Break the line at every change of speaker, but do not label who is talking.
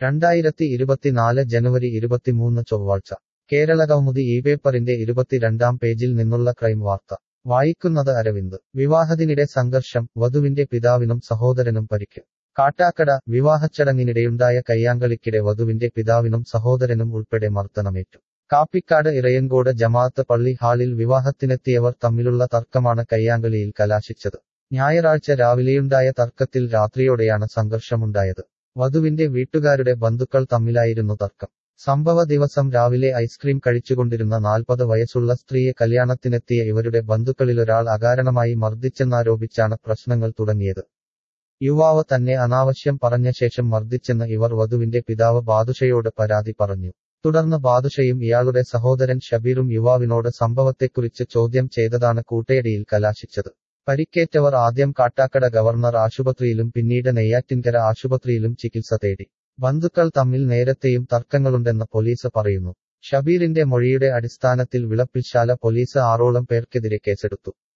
രണ്ടായിരത്തി ഇരുപത്തിനാല് ജനുവരി ഇരുപത്തിമൂന്ന് ചൊവ്വാഴ്ച കേരളകൗമുദി ഈ പേപ്പറിന്റെ ഇരുപത്തിരണ്ടാം പേജിൽ നിന്നുള്ള ക്രൈം വാർത്ത വായിക്കുന്നത് അരവിന്ദ് വിവാഹത്തിനിടെ സംഘർഷം വധുവിന്റെ പിതാവിനും സഹോദരനും പരിക്ക് കാട്ടാക്കട വിവാഹച്ചടങ്ങിനിടെയുണ്ടായ കയ്യാങ്കളിക്കിടെ വധുവിന്റെ പിതാവിനും സഹോദരനും ഉൾപ്പെടെ മർദ്ദനമേറ്റു കാപ്പിക്കാട് ഇറയൻകോട് ജമാഅത്ത് പള്ളി ഹാളിൽ വിവാഹത്തിനെത്തിയവർ തമ്മിലുള്ള തർക്കമാണ് കയ്യാങ്കളിയിൽ കലാശിച്ചത് ഞായറാഴ്ച രാവിലെയുണ്ടായ തർക്കത്തിൽ രാത്രിയോടെയാണ് സംഘർഷമുണ്ടായത് വധുവിന്റെ വീട്ടുകാരുടെ ബന്ധുക്കൾ തമ്മിലായിരുന്നു തർക്കം സംഭവ ദിവസം രാവിലെ ഐസ്ക്രീം കഴിച്ചുകൊണ്ടിരുന്ന നാൽപ്പത് വയസ്സുള്ള സ്ത്രീയെ കല്യാണത്തിനെത്തിയ ഇവരുടെ ബന്ധുക്കളിലൊരാൾ അകാരണമായി മർദ്ദിച്ചെന്നാരോപിച്ചാണ് പ്രശ്നങ്ങൾ തുടങ്ങിയത് യുവാവ് തന്നെ അനാവശ്യം പറഞ്ഞ ശേഷം മർദ്ദിച്ചെന്ന് ഇവർ വധുവിന്റെ പിതാവ് ബാദുഷയോട് പരാതി പറഞ്ഞു തുടർന്ന് ബാദുഷയും ഇയാളുടെ സഹോദരൻ ഷബീറും യുവാവിനോട് സംഭവത്തെക്കുറിച്ച് ചോദ്യം ചെയ്തതാണ് കൂട്ടയടിയിൽ കലാശിച്ചത് പരിക്കേറ്റവർ ആദ്യം കാട്ടാക്കട ഗവർണർ ആശുപത്രിയിലും പിന്നീട് നെയ്യാറ്റിൻകര ആശുപത്രിയിലും ചികിത്സ തേടി ബന്ധുക്കൾ തമ്മിൽ നേരത്തെയും തർക്കങ്ങളുണ്ടെന്ന് പോലീസ് പറയുന്നു ഷബീറിന്റെ മൊഴിയുടെ അടിസ്ഥാനത്തിൽ വിളപ്പിൽശാല പോലീസ് ആറോളം പേർക്കെതിരെ കേസെടുത്തു